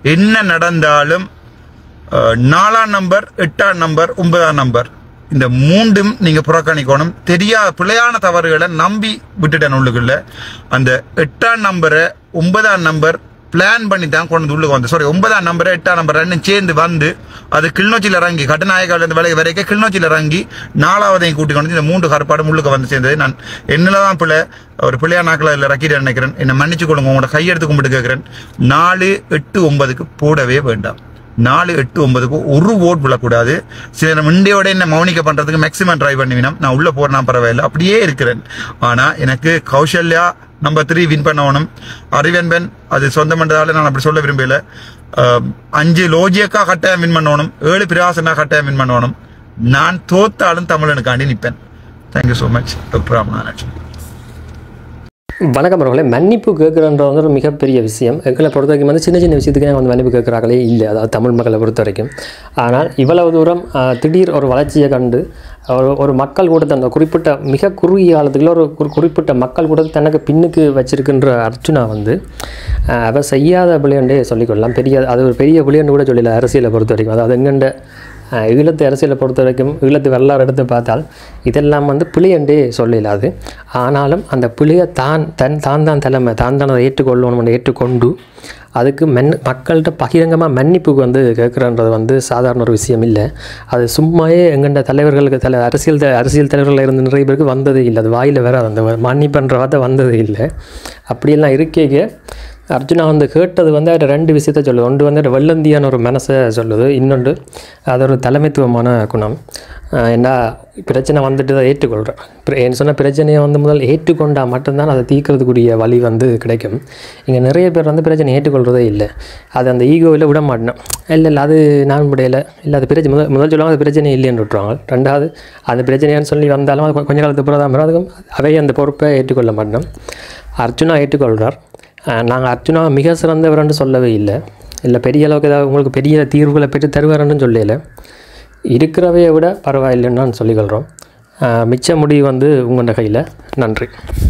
என்ன நடந்தாலும் அஹ், நாலாம் நம்பர் எட்டாம் நம்பர் ஒன்பதாம் நம்பர் இந்த மூன்றும் நீங்க புறக்கணிக்கணும் தெரியா பிழையான தவறுகளை நம்பி விட்டுட்டேன் உள்ளுக்குள்ள அந்த எட்டாம் நம்பரை ஒன்பதாம் நம்பர் பிளான் பண்ணி தான் கொண்டு வந்து உள்ளுக்கு வந்து சாரி ஒன்பதாம் நம்பர் எட்டாம் நம்பர் ரெண்டும் சேர்ந்து வந்து அது கிளிநொச்சியில் இறங்கி கட்டுநாயக்கால இருந்து விலை வரைக்கும் கிளிநொச்சியில் இறங்கி நாலாவதையும் கூட்டி கொண்டு வந்து இந்த மூன்று கற்பாடும் உள்ளுக்கு வந்து சேர்ந்தது நான் என்னல தான் பிள்ளை ஒரு பிள்ளையா நாக்கில் இல்லை ரக்கிட்டு நினைக்கிறேன் என்னை மன்னிச்சு கொடுங்க உங்களோட கையெடுத்து கும்பிட்டு கேட்கிறேன் நாலு எட்டு ஒன்பதுக்கு போடவே வேண்டாம் நாலு எட்டு ஒன்பதுக்கு ஒரு ஓட் விழக்கூடாது சில இந்தியோட என்ன மௌனிக்க பண்றதுக்கு மேக்ஸிமம் ட்ரை பண்ணிவினோம் நான் உள்ள போறேன்னா பரவாயில்ல அப்படியே இருக்கிறேன் ஆனா எனக்கு கௌசல்யா நம்பர் த்ரீ வின் பண்ணணும் அறிவன்பன் அது சொந்தமன்றதால நான் அப்படி சொல்ல விரும்பல அஹ், அஞ்சு லோஜியக்கா கட்டாயம் வின் பண்ணணும் ஏழு பிராசனா கட்டாயம் வின் பண்ணணும் நான் தோத்தாலும் தமிழனுக்காண்டி நிற்பேன் thank you so much doctor Ramanathan வணக்கம் அவர்களே மன்னிப்பு கேட்குறன்ற வந்து ஒரு மிகப்பெரிய விஷயம் எங்களை பொறுத்த வரைக்கும் வந்து சின்ன சின்ன விஷயத்துக்கு வந்து மன்னிப்பு கேட்குறாங்களே இல்லை அதாவது தமிழ் மக்களை பொறுத்த வரைக்கும் ஆனால் இவ்வளவு தூரம் ஆஹ், திடீர் ஒரு வளர்ச்சியை கண்டு ஒரு ஒரு மக்கள் கூட்டத்தை அந்த குறிப்பிட்ட மிக குறுகிய காலத்துக்குள்ள ஒரு குறி- குறிப்பிட்ட மக்கள் கூட்டத்தை தனக்கு பின்னுக்கு வச்சிருக்கின்ற அர்ச்சுனா வந்து ஆஹ், அவ செய்யாத பிள்ளையண்டே சொல்லிக்கொள்ளலாம் பெரிய அது ஒரு பெரிய பிள்ளையன்னு கூட சொல்லல அரசியலை பொறுத்த வரைக்கும் அதாவது எங்கண்ட அஹ் ஈழத்து அரசியலை பொறுத்த வரைக்கும் ஈழத்து வரலாறு எடுத்து பார்த்தால் இதெல்லாம் வந்து பிழையண்டே சொல்லலாது ஆனாலும் அந்த பிழையை தான் தன் தான் தான் தலைமை தான் தான் அதை ஏற்றுக்கொள்ளணும் ஏற்றுக்கொண்டு அதுக்கு மென் மக்கள்கிட்ட பகிரங்கமாக மன்னிப்புக்கு வந்து கேட்குறன்றது வந்து சாதாரண ஒரு விஷயம் இல்லை அது சும்மாயே எங்கண்ட தலைவர்களுக்கு தலை அரசியல் த- அரசியல் தலைவர்கள் இருந்து நிறைய பேருக்கு வந்ததே இல்லை அது வாயில் வராது அந்த மன்னிப்புன்ற வார்த்தை வந்ததே இல்லை அப்படியெல்லாம் இருக்கேங்க அர்ஜுனா வந்து கேட்டது வந்து அது ரெண்டு விஷயத்த சொல்லுது ஒன்று வந்து அது வெள்ளந்தியான ஒரு மனசை சொல்லுது இன்னொன்று அது ஒரு தலைமைத்துவமான குணம் ஆஹ் ஏன்னா பிரச்சனை வந்துட்டு அதை ஏற்றுக்கொள்கிறேன் ஏன்னு சொன்ன பிரச்சனையை வந்து முதல் ஏற்றுக்கொண்டால் மட்டும்தான் அதை தீர்க்கறதுக்குரிய வழி வந்து கிடைக்கும் இங்கே நிறைய பேர் வந்து பிரச்சனை ஏற்றுக்கொள்கிறதே இல்லை அது அந்த ஈகோவில் விட மாட்டேன் இல்லை இல்லை அது நான் முடியல இல்லை அது பிரச்சனை முதல் முதல் சொல்லுவாங்க அது பிரச்சனை இல்லைன்னு விட்டுருவாங்க ரெண்டாவது அது பிரச்சனையான்னு சொல்லி வந்தாலும் அது கொ- கொஞ்ச காலத்துக்கு பிறகு தான் வரும். அதுக்கும் அவை அந்த பொறுப்பை ஏற்றுக்கொள்ள மாட்டோம் அர்ஜுனா ஏற்றுக்கொள்கிறார் நாங்கள் அர்ஜுனா மிக சிறந்தவர்னு சொல்லவே இல்லை இல்லை பெரிய அளவுக்கு ஏதாவது உங்களுக்கு பெரிய தீர்வுகளை பெற்று தருவாருன்னு சொல்லல இருக்கிறவையை விட பரவாயில்லைன்னு நான் சொல்லிக்கொள்கிறோம் மிச்ச முடிவு வந்து உங்களோட கையில் நன்றி